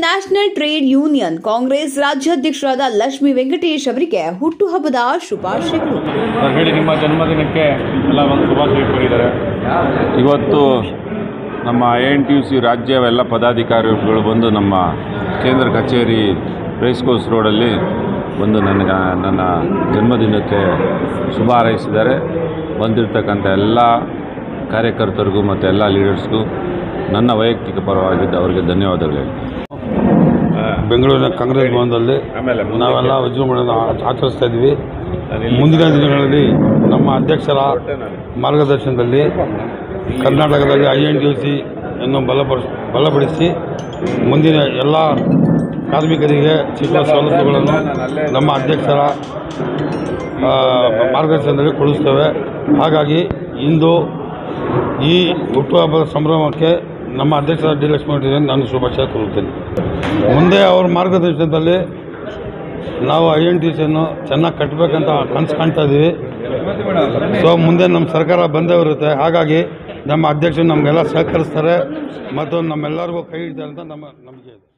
national Trade Union Congress ರಾಜ್ಯಾಧ್ಯಕ್ಷರಾದ ಲಕ್ಷ್ಮಿ ವೆಂಕಟೇಶ್ ಅವರಿಗೆ ಹುಟ್ಟುಹಬ್ಬದ ಶುಭಾಶಯಗಳು ಸರ್ ಹೇಳಿ ನಿಮ್ಮ ಜನ್ಮದಿನಕ್ಕೆ ಎಲ್ಲ ಒಂದು ಶುಭಾಶಯ ಕೋರಿದ್ದಾರೆ ಇವತ್ತು ನಮ್ಮ A N T U C ರಾಜ್ಯ ಎಲ್ಲ ಪದಾಧಿಕಾರಿಗಳು ಬಂದು ನಮ್ಮ ಕೇಂದ್ರ ಕಚೇರಿ ರೇಸ್ ಕೋರ್ಸ್ ರೋಡಲ್ಲಿ ಬಂದು ನನಗೆ ನನ್ನ ಜನ್ಮದಿನಕ್ಕೆ ಶುಭ ಹಾರೈಸಿದ್ದಾರೆ ಬಂದಿರತಕ್ಕಂಥ ಎಲ್ಲ ಕಾರ್ಯಕರ್ತರಿಗೂ ಮತ್ತು ಎಲ್ಲ ಲೀಡರ್ಸ್ಗೂ ನನ್ನ ವೈಯಕ್ತಿಕ ಪರವಾಗಿದ್ದು ಅವರಿಗೆ ಧನ್ಯವಾದಗಳು ಹೇಳ್ತೀನಿ ಬೆಂಗಳೂರಿನ ಕಾಂಗ್ರೆಸ್ ಭವನದಲ್ಲಿ ಆಮೇಲೆ ನಾವೆಲ್ಲ ವಿಜೃಂಭಣೆಯಿಂದ ಆಚರಿಸ್ತಾ ಇದ್ವಿ ಮುಂದಿನ ದಿನಗಳಲ್ಲಿ ನಮ್ಮ ಅಧ್ಯಕ್ಷರ ಮಾರ್ಗದರ್ಶನದಲ್ಲಿ ಕರ್ನಾಟಕದಲ್ಲಿ I N T U C ಅನ್ನು ಬಲಪಡಿಸ ಬಲಪಡಿಸಿ ಮುಂದಿನ ಎಲ್ಲ ಕಾರ್ಮಿಕರಿಗೆ ಸಿಗುವ ಸವಲತ್ತುಗಳನ್ನು ನಮ್ಮ ಅಧ್ಯಕ್ಷರ ಆ, ಮಾರ್ಗದರ್ಶನದಲ್ಲಿ ಕೊಡಿಸ್ತೇವೆ ಹಾಗಾಗಿ ಇಂದು ಈ ಹುಟ್ಟುಹಬ್ಬದ ಸಂಭ್ರಮಕ್ಕೆ ನಮ್ಮ ಅಧ್ಯಕ್ಷರ ಡಿ ಲಕ್ಷ್ಮಣ ನಾನು ಶುಭಾಶಯ ಕೋರುತ್ತೇನೆ ಮುಂದೆ ಅವ್ರ ಮಾರ್ಗದರ್ಶನದಲ್ಲಿ ನಾವು ಐ ಎನ್ ಟಿ ಸಿಯನ್ನು ಚೆನ್ನಾಗಿ ಕಟ್ಟಬೇಕಂತ ಕನಸು ಕಾಣ್ತಾ ಇದ್ದೀವಿ ಸೊ ಮುಂದೆ ನಮ್ಮ ಸರ್ಕಾರ ಬಂದೇ ಇರುತ್ತೆ ಹಾಗಾಗಿ ನಮ್ಮ ಅಧ್ಯಕ್ಷರು ನಮಗೆಲ್ಲ ಸಹಕರಿಸ್ತಾರೆ ಮತ್ತು ನಮ್ಮೆಲ್ಲರಿಗೂ ಕೈ ಹಿಡಿತಾರೆ ಅಂತ ನಮ್ಮ ನಂಬಿಕೆ ಇದೆ